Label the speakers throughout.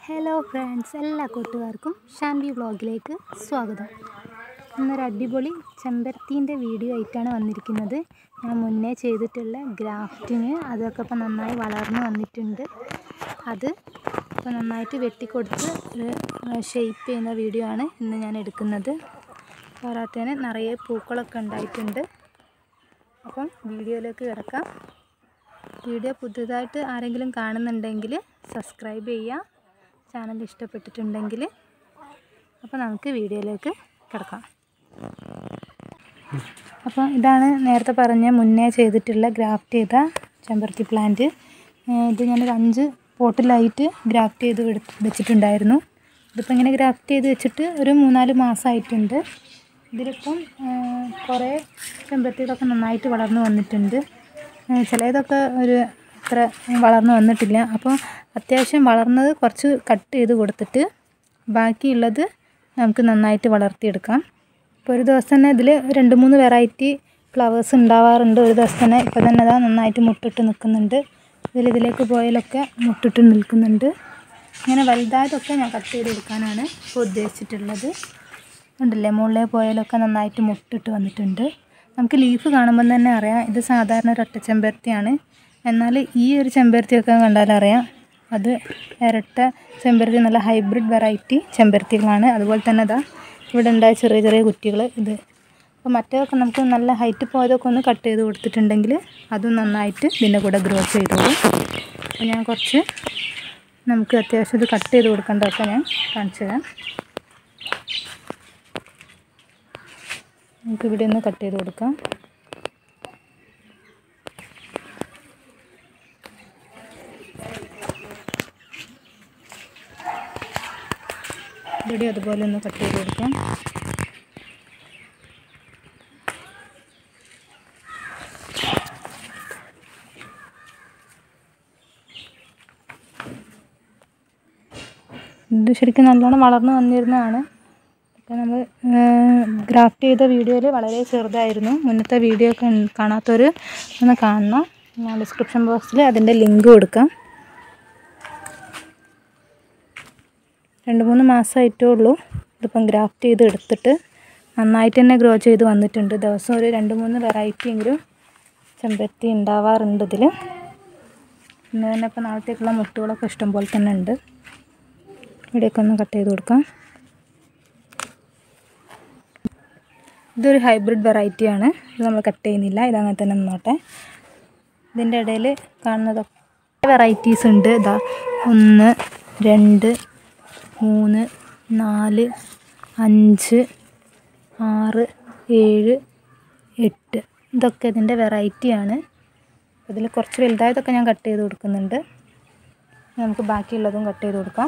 Speaker 1: hello friends എല്ലാ കൂട്ടുകാർക്കും ഷാൻവി വ്ളോഗിലേക്ക് സ്വാഗതം ഇന്നൊരു അടിപൊളി ചെമ്പരത്തീൻ്റെ വീഡിയോ ആയിട്ടാണ് വന്നിരിക്കുന്നത് ഞാൻ മുന്നേ ചെയ്തിട്ടുള്ള ഗ്രാഫ്റ്റിങ് അതൊക്കെ ഇപ്പോൾ നന്നായി വളർന്നു വന്നിട്ടുണ്ട് അത് ഇപ്പോൾ നന്നായിട്ട് വെട്ടിക്കൊടുത്ത് ഷെയ്പ്പ് ചെയ്യുന്ന വീഡിയോ ആണ് ഇന്ന് ഞാൻ എടുക്കുന്നത് പോരാത്തതിന് നിറയെ പൂക്കളൊക്കെ ഉണ്ടായിട്ടുണ്ട് അപ്പം വീഡിയോയിലേക്ക് കിടക്കാം വീഡിയോ പുതുതായിട്ട് ആരെങ്കിലും കാണുന്നുണ്ടെങ്കിൽ സബ്സ്ക്രൈബ് ചെയ്യുക ചാനൽ ഇഷ്ടപ്പെട്ടിട്ടുണ്ടെങ്കിൽ അപ്പോൾ നമുക്ക് വീഡിയോയിലേക്ക് കിടക്കാം അപ്പോൾ ഇതാണ് നേരത്തെ പറഞ്ഞ മുന്നേ ചെയ്തിട്ടുള്ള ഗ്രാഫ്റ്റ് ചെയ്ത ചെമ്പരത്തി പ്ലാന്റ് ഇത് ഞാനൊരു അഞ്ച് പോട്ടിലായിട്ട് ഗ്രാഫ്റ്റ് ചെയ്ത് എടു- വെച്ചിട്ടുണ്ടായിരുന്നു ഇതിപ്പോൾ ഇങ്ങനെ ഗ്രാഫ്റ്റ് ചെയ്ത് വെച്ചിട്ട് ഒരു മൂന്നാല് മാസമായിട്ടുണ്ട് ഇതിലിപ്പം കുറേ ചെമ്പരത്തികളൊക്കെ നന്നായിട്ട് വളർന്നു വന്നിട്ടുണ്ട് ഏഹ് ചിലതൊക്കെ ഒരു അത്ര വളർന്നു വന്നിട്ടില്ല അപ്പോൾ അത്യാവശ്യം വളർന്നത് കുറച്ച് കട്ട് ചെയ്ത് കൊടുത്തിട്ട് ബാക്കിയുള്ളത് നമുക്ക് നന്നായിട്ട് വളർത്തിയെടുക്കാം ഇപ്പോൾ ഒരു ദിവസം തന്നെ ഇതിൽ രണ്ട് മൂന്ന് വെറൈറ്റി ഫ്ലവേഴ്സ് ഉണ്ടാവാറുണ്ട് ഒരു ദിവസം തന്നെ ഇപ്പോൾ തന്നെ അതാ നന്നായിട്ട് മുട്ടിട്ട് നിൽക്കുന്നുണ്ട് ഇതിൽ ഇതിലേക്ക് പോയാലൊക്കെ മുട്ടിട്ട് നിൽക്കുന്നുണ്ട് ഇങ്ങനെ വലുതായതൊക്കെ ഞാൻ കട്ട് ചെയ്ത് എടുക്കാനാണ് ഇപ്പോൾ ഉദ്ദേശിച്ചിട്ടുള്ളത് ഉണ്ടല്ലേ മുകളിലെ പോയാലൊക്കെ നന്നായിട്ട് മുട്ടിട്ട് വന്നിട്ടുണ്ട് നമുക്ക് ലീഫ് കാണുമ്പം തന്നെ അറിയാം ഇത് സാധാരണ ഒരു ഒറ്റ ചെമ്പരത്തിയാണ് എന്നാൽ ഈ ഒരു ചെമ്പരത്തിയൊക്കെ കണ്ടാൽ അറിയാം അത് ഇരട്ട ചെമ്പരത്തി നല്ല ഹൈബ്രിഡ് വെറൈറ്റി ചെമ്പരത്തികളാണ് അതുപോലെ തന്നെ അതാ ഇവിടെ ഉണ്ടായ ചെറിയ ചെറിയ കുറ്റികൾ ഇത് അപ്പോൾ മറ്റേതൊക്കെ നമുക്ക് നല്ല ഹൈറ്റ് പോയതൊക്കെ ഒന്ന് കട്ട് ചെയ്ത് കൊടുത്തിട്ടുണ്ടെങ്കിൽ അതും നന്നായിട്ട് ഇതിൻ്റെ കൂടെ ഗ്രോ ചെയ്തോളും അപ്പോൾ ഞാൻ കുറച്ച് നമുക്ക് അത്യാവശ്യം ഇത് കട്ട് ചെയ്ത് കൊടുക്കേണ്ടതൊക്കെ ഞാൻ കാണിച്ചു തരാം നമുക്ക് ഇവിടെ ഒന്ന് കട്ട് ചെയ്ത് കൊടുക്കാം ഇവിടെ അതുപോലെ ഒന്ന് കട്ട് ചെയ്ത് കൊടുക്കാം ഇത് ശരിക്കും നല്ലോണം വളർന്നു വന്നിരുന്നതാണ് അപ്പോൾ നമ്മൾ ഗ്രാഫ്റ്റ് ചെയ്ത വീഡിയോയിൽ വളരെ ചെറുതായിരുന്നു മുന്നത്തെ വീഡിയോ ഒക്കെ ഉൺ- കാണാത്തവർ ഒന്ന് കാണണം ഞാൻ ഡിസ്ക്രിപ്ഷൻ ബോക്സിൽ അതിൻ്റെ ലിങ്ക് കൊടുക്കാം രണ്ട് മൂന്ന് മാസമായിട്ടേ ഉള്ളൂ ഇതിപ്പം ഗ്രാഫ്റ്റ് ചെയ്ത് എടുത്തിട്ട് നന്നായിട്ട് തന്നെ ഗ്രോ ചെയ്ത് വന്നിട്ടുണ്ട് ദിവസം ഒരു രണ്ട് മൂന്ന് വെറൈറ്റി എങ്കിലും ചെമ്പരത്തി ഉണ്ടാവാറുണ്ട് ഇതിൽ ഇന്ന് തന്നെ ഇപ്പോൾ നാളത്തേക്കുള്ള മുട്ടുകളൊക്കെ ഇഷ്ടം പോലെ തന്നെ ഉണ്ട് ഇവിടെയൊക്കെ ഒന്ന് കട്ട് ചെയ്ത് കൊടുക്കാം ഇതൊരു ഹൈബ്രിഡ് വെറൈറ്റിയാണ് ഇത് നമ്മൾ കട്ട് ചെയ്യുന്നില്ല ഇതങ്ങനെ തന്നെ നിന്നോട്ടെ ഇതിൻ്റെ ഇടയിൽ കാണുന്നതൊക്കെ വെറൈറ്റീസ് ഉണ്ട് ഇതാ ഒന്ന് രണ്ട് മൂന്ന് നാല് അഞ്ച് ആറ് ഏഴ് എട്ട് ഇതൊക്കെ ഇതിൻ്റെ വെറൈറ്റിയാണ് ഇതിൽ കുറച്ച് വലുതായതൊക്കെ ഞാൻ കട്ട് ചെയ്ത് കൊടുക്കുന്നുണ്ട് നമുക്ക് ബാക്കിയുള്ളതും കട്ട് ചെയ്ത് കൊടുക്കാം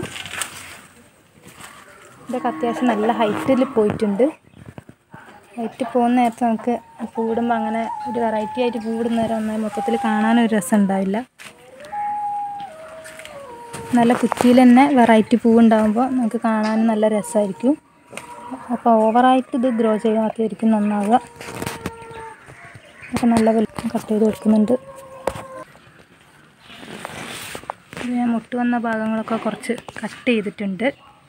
Speaker 1: ഇതൊക്കെ അത്യാവശ്യം നല്ല ഹൈറ്റിൽ പോയിട്ടുണ്ട് ഹൈറ്റ് പോകുന്ന നേരത്ത് നമുക്ക് പൂടുമ്പോൾ അങ്ങനെ ഒരു വെറൈറ്റി ആയിട്ട് പൂടുന്ന നേരം നന്നായി മൊത്തത്തിൽ കാണാനൊരു രസം ഉണ്ടാവില്ല നല്ല കുറ്റിയിൽ തന്നെ വെറൈറ്റി പൂവുണ്ടാകുമ്പോൾ നമുക്ക് കാണാൻ നല്ല രസമായിരിക്കും അപ്പോൾ ഓവറായിട്ട് ഇത് ഗ്രോ ചെയ്യാത്തായിരിക്കും നന്നാവുക അപ്പോൾ നല്ല വലുപ്പം കട്ട് ചെയ്ത് കൊടുക്കുന്നുണ്ട് ഇത് ഞാൻ മുട്ട് വന്ന ഭാഗങ്ങളൊക്കെ കുറച്ച് കട്ട് ചെയ്തിട്ടുണ്ട്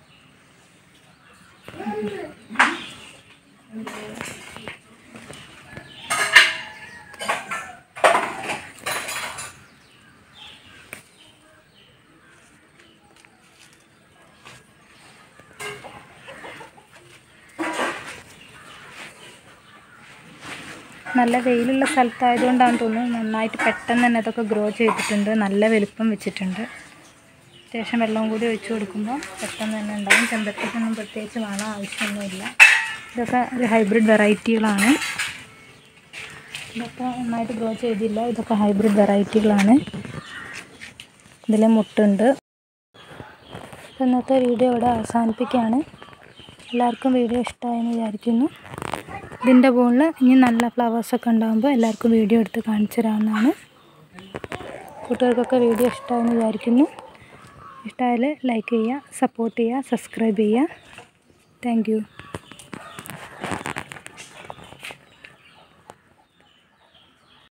Speaker 1: നല്ല വെയിലുള്ള സ്ഥലത്തായതുകൊണ്ടാണ് തോന്നുന്നു നന്നായിട്ട് പെട്ടെന്ന് തന്നെ അതൊക്കെ ഗ്രോ ചെയ്തിട്ടുണ്ട് നല്ല വലുപ്പം വെച്ചിട്ടുണ്ട് അത്യാവശ്യം വെള്ളം കൂടി ഒഴിച്ചു കൊടുക്കുമ്പോൾ പെട്ടെന്ന് തന്നെ ഉണ്ടാകും ചെമ്പരത്തിക്കൊന്നും പ്രത്യേകിച്ച് വളം ആവശ്യമൊന്നുമില്ല ഇതൊക്കെ ഒരു ഹൈബ്രിഡ് വെറൈറ്റികളാണ് ഇതൊക്കെ നന്നായിട്ട് ഗ്രോ ചെയ്തില്ല ഇതൊക്കെ ഹൈബ്രിഡ് വെറൈറ്റികളാണ് ഇതിൽ മുട്ടുണ്ട് അപ്പോൾ ഇന്നത്തെ വീഡിയോ ഇവിടെ അവസാനിപ്പിക്കുകയാണ് എല്ലാവർക്കും വീഡിയോ ഇഷ്ടമായെന്ന് വിചാരിക്കുന്നു ഇതിൻ്റെ മുകളിൽ ഇനി നല്ല ഫ്ലവേഴ്സൊക്കെ ഉണ്ടാകുമ്പോൾ എല്ലാവർക്കും വീഡിയോ എടുത്ത് കാണിച്ചു തരാവുന്നതാണ് കൂട്ടുകാർക്കൊക്കെ വീഡിയോ ഇഷ്ടമായെന്ന് വിചാരിക്കുന്നു ഇഷ്ടമായാൽ ലൈക്ക് ചെയ്യുക സപ്പോർട്ട് ചെയ്യുക സബ്സ്ക്രൈബ് ചെയ്യുക താങ്ക് യു